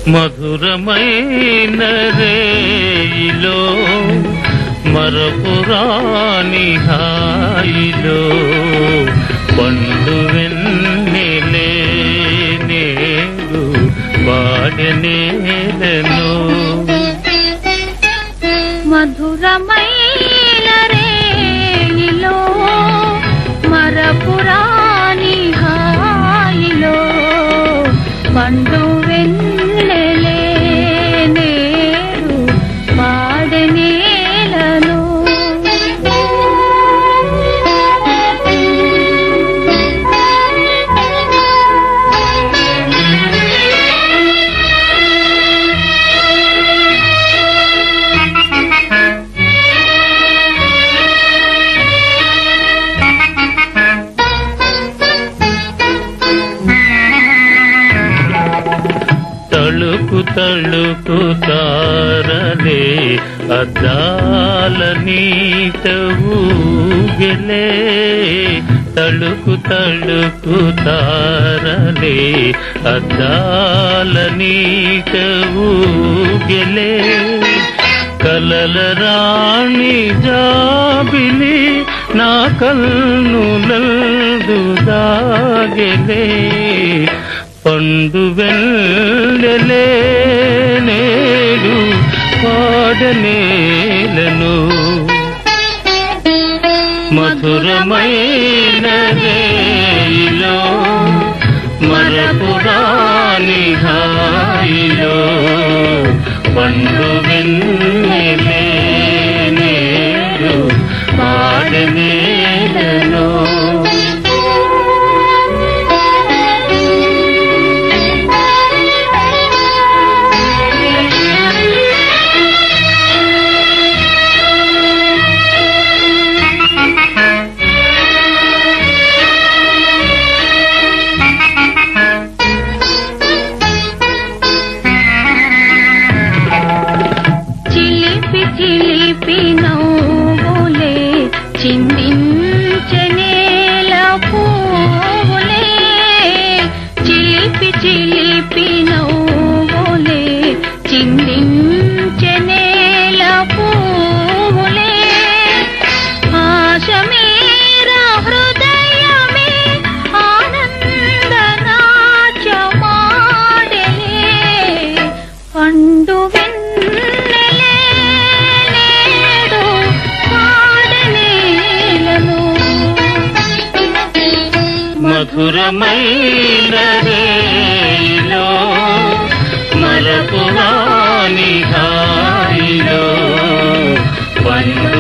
మధురమైన రేయిలో మరపురాని హాయిలో పండు వెన్నెలే నేడు వాడనేలను మధురమైన రేయిలో మరపురాని హాయిలో పండు వెన్నెలే నేడు పాడనేలను తళుకు తళుకు తారలే అద్దాల నీట ఊగలే తళుకు తళుకు తారలే అద్దాల నీట ఊగలే కలల రాణి జాబిలి నా కన్నులందు దాగలే పండు వెళ్ళలే నేడు పాడనేలను మధురమైన రేయిలో మరపురాని హాయిలో పండు వెన్నెలే నేడు పాడనేలను చిలిపి చిలిపి నవ్వులే చిందించనేల పువ్వులే చిలిపి చిలిపి నవ్వులే చిందించనేల పువ్వులే ఆశ మేరా హృదయమే ఆనందనాచమాడలే పండు వెన్నెలే నేడు పాడనేలను మధురమైన రేయిలో మరపురాని హాయిలో పండు